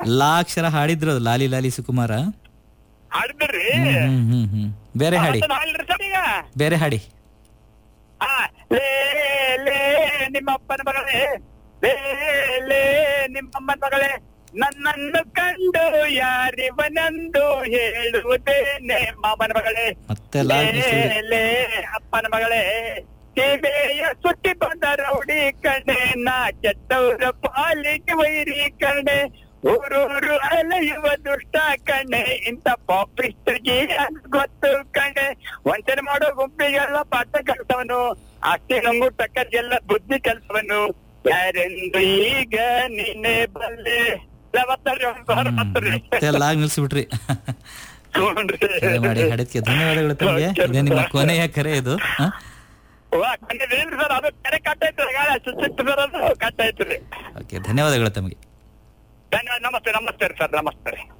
ಲಾ ಅಕ್ಷರ ಹಾಡಿದ್ರು ಅದು ಲಾಲಿ ಲಾಲಿ ಸುಕುಮಾರ ಹಾಡಿದ್ರಿ ಹ್ಮ್ ಹ್ಮ್ ಹ್ಮ್ ಬೇರೆ ಹಾಡಿ ಅದನ್ನ ಹಾಡ್ರಿ ಸರ್ ಈಗ ಬೇರೆ ಹಾಡಿ ಆ, ಲೇ ಲೇ ನಿಮ್ಮಪ್ಪನ ಮಗಳೇ ಲೇ ಲೇ ನಿಮ್ಮಮ್ಮನ ಮಗಳೇ ನನ್ನನ್ನು ಕಂಡು ಯಾರಿವನಂದು ಹೇಳುವುದೇನೆ ಮಾಮನ ಮಗಳೇ ಮತ್ತೆ ಲಾ ಲೇ ಲೇ ಅಪ್ಪನ ಮಗಳೇ ಟಿವಿಯ ಸುತ್ತಿ ಬಂದ ರೌಡಿ ಕಣೆ ನಾ ಕೆಟ್ಟವರ ಪಾಲಿಗೆ ವೈರಿ ಕಣೆ ಊರೂರು ಅಲೆಯುವ ದುಷ್ಟ ಕಣೆ ಇಂಥ ಪಾಪಿಸ್ಟರಿಗೆ ಗೊತ್ತು ಕಣೆ ವಂಚನೆ ಮಾಡೋ ಗುಂಪಿಗೆಲ್ಲ ಪಾಠ ಕಲ್ತವನು ಆಸ್ತಿ ನಂಗು ಟಕ್ಕರಿಗೆಲ್ಲ ಬುದ್ಧಿ ಕಲ್ತವನು ಯಾರೆಂದು ಈಗ ನೀನೆ ಬಲ್ಲೆ ಬರ್ತಾರೆ ಮತ್ತೆ ಲಾಗ್ ನಿಲ್ಸ್ಬಿಟ್ರಿ ಹ್ಞೂನ್ರಿ. ಕರೆ ಮಾಡಿ ಹಾಡಿದ್ಕೆ ಧನ್ಯವಾದಗಳು ತಮಗೆ ಇದೇ ನಿಮ್ಮ ಕೊನೆಯ ಕರೆ ಇದು ಹ? ವಾ, ಕಂಡಿದ್ದೀರಿ ಸರ್ ಅದು ಕೆರೆ ಕಟ್ಟಾಯ್ತು ಗಾಳ ಸುತ್ತಿತ್ತು ಸರ್ ಅದು ಕಟ್ಟಾಯ್ತು ರೀ ಓಕೆ ಧನ್ಯವಾದಗಳು ತಮಗೆ ಧನ್ಯವಾದ ನಮಸ್ತೆ ನಮಸ್ತೆ ಸರ್ ನಮಸ್ತೆ